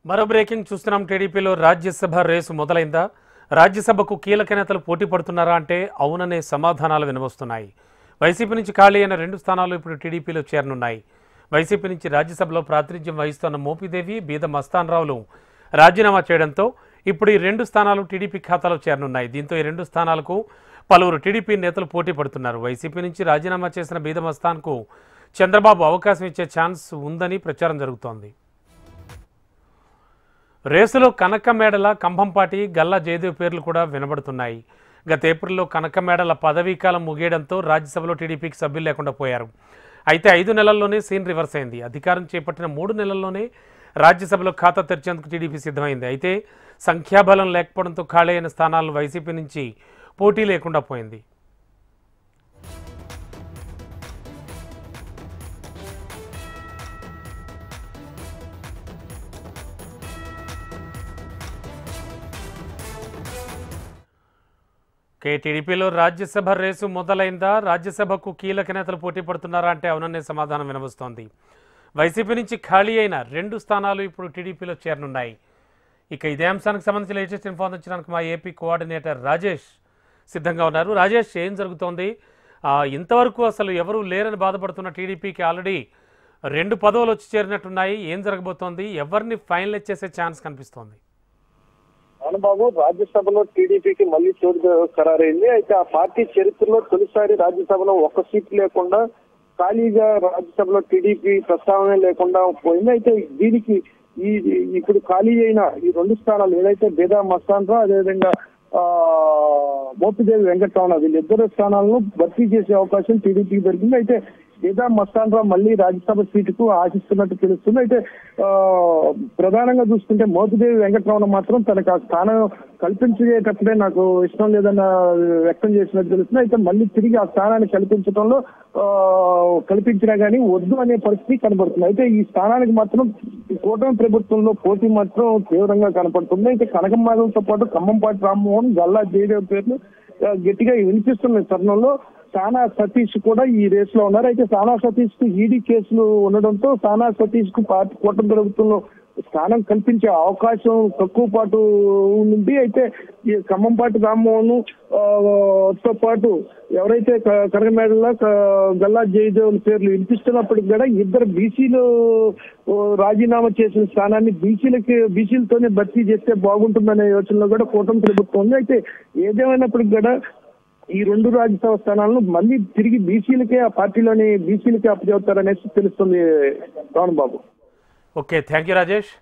మరో బ్రేకింగ్ చూస్తున్నాం టీడీపీలో రాజ్యసభ రేసు మొదలైందా రాజ్యసభకు కీలక నేతలు పోటీ పడుతున్నారా అంటే అవుననే సమాధానాలు వినవస్తున్నాయి వైసీపీ నుంచి ఖాళీ అయిన రెండు స్థానాలు ఇప్పుడు టీడీపీలో చేరనున్నాయి వైసీపీ నుంచి రాజ్యసభలో ప్రాతినిధ్యం వహిస్తున్న మోపిదేవి బీద మస్తాన్రావులు రాజీనామా చేయడంతో ఇప్పుడు ఈ రెండు స్థానాలు టీడీపీ ఖాతాలో చేరనున్నాయి దీంతో ఈ రెండు స్థానాలకు పలువురు టీడీపీ నేతలు పోటీ పడుతున్నారు వైసీపీ నుంచి రాజీనామా చేసిన బీద మస్తాన్కు చంద్రబాబు అవకాశం ఇచ్చే ఛాన్స్ ఉందని ప్రచారం జరుగుతోంది రేసులో కనకమేడల కంభంపాటి గల్లా జయదేవ్ పేర్లు కూడా వినబడుతున్నాయి గత ఏప్రిల్లో కనకమేడల పదవీకాలం ముగియడంతో రాజ్యసభలో టీడీపీకి సభ్యులు లేకుండా పోయారు అయితే ఐదు నెలల్లోనే సీన్ రివర్స్ అయింది అధికారం చేపట్టిన మూడు నెలల్లోనే రాజ్యసభలో ఖాతా తెరిచేందుకు టీడీపీ సిద్ధమైంది అయితే సంఖ్యాబలం లేకపోవడంతో ఖాళీ అయిన స్థానాలను వైసీపీ నుంచి పోటీ లేకుండా పోయింది కే టీడీపీలో రాజ్యసభ రేసు మొదలైందా రాజ్యసభకు కీలక నేతలు పోటీ పడుతున్నారా అంటే అవుననే సమాధానం వినవస్తోంది వైసీపీ నుంచి ఖాళీ అయిన రెండు స్థానాలు ఇప్పుడు టీడీపీలో చేరనున్నాయి ఇక ఇదే అంశానికి సంబంధించి లేటెస్ట్ ఇన్ఫార్మ్ అందించడానికి మా ఏపీ కోఆర్డినేటర్ రాజేష్ సిద్ధంగా ఉన్నారు రాజేష్ ఏం జరుగుతోంది ఆ, ఇంతవరకు అసలు ఎవరు లేరని బాధపడుతున్న టీడీపీకి ఆల్రెడీ రెండు పదవులు వచ్చి చేరినట్టున్నాయి ఏం జరగబోతోంది ఎవరిని ఫైనలైజ్ చేసే ఛాన్స్ కనిపిస్తోంది అవును బాబు రాజ్యసభలో టీడీపీకి మళ్ళీ చోటు ఖరారైంది అయితే ఆ పార్టీ చరిత్రలో తొలిసారి రాజ్యసభలో ఒక్క సీట్ లేకుండా ఖాళీగా రాజ్యసభలో టీడీపీ ప్రస్తావన లేకుండా పోయింది అయితే దీనికి ఈ ఈ- ఇప్పుడు ఖాళీ అయిన ఈ రెండు స్థానాలు ఏదైతే బేదా మస్తాన్రా అదేవిధంగా ఆ మోపిదేవి వెంకటరమణ వీళ్ళిద్దరు స్థానాలను భర్తీ చేసే అవకాశం టీడీపీకి దొరికింది అయితే బేదా మస్తాన్రావు మళ్ళీ రాజ్యసభ సీటుకు ఆశిస్తున్నట్టు తెలుస్తుంది అయితే ఆ ప్రధానంగా చూసుకుంటే మోపిదేవి వెంకటరమణ మాత్రం తనకు ఆ స్థానం కల్పించేటప్పుడే నాకు ఇష్టం లేదన్న వ్యక్తం చేసినట్టు తెలుస్తుంది అయితే మళ్ళీ తిరిగి ఆ స్థానాన్ని కల్పించడంలో ఆ కల్పించినా గానీ వద్దు అనే పరిస్థితి కనబడుతుంది అయితే ఈ స్థానానికి మాత్రం ఈ కూటమి ప్రభుత్వంలో పోటీ మాత్రం తీవ్రంగా కనపడుతుంది అయితే కనకమాదంతో పాటు ఖమ్మంపాటి రామ్మోహన్ గల్లా జయదేవ్ పేర్లు ఆ, గట్టిగా వినిపిస్తున్న తరుణంలో సానా సతీష్ కూడా ఈ రేస్ లో ఉన్నారు అయితే సానా సతీష్ కు ఈడీ కేసులు ఉండడంతో సానా సతీష్ కు పార్టీ కూటమి ప్రభుత్వంలో స్థానం కల్పించే అవకాశం తక్కువ పాటు ఉంది అయితే ఈ ఖమ్మంపాటి రామ్మోహన్ ఆ, తో పాటు ఎవరైతే క- కనకమేడలో క- గల్లా జయదేవుల పేర్లు వినిపిస్తున్నప్పటికి కూడా ఇద్దరు బీసీలు ఓ, రాజీనామా చేసిన స్థానాన్ని బీసీలకి బీసీలతోనే భర్తీ చేస్తే బాగుంటుందనే యోచనలో కూడా కూటమి ప్రభుత్వం ఉంది అయితే ఏదేమైనప్పటికి కూడా ఈ రెండు రాజ్యసభ స్థానాలను మళ్ళీ తిరిగి బీసీలకే ఆ పార్టీలోని బీసీలకే అప్పచెబుతారనేసి తెలుస్తుంది Ravan Babu okay thank you Rajesh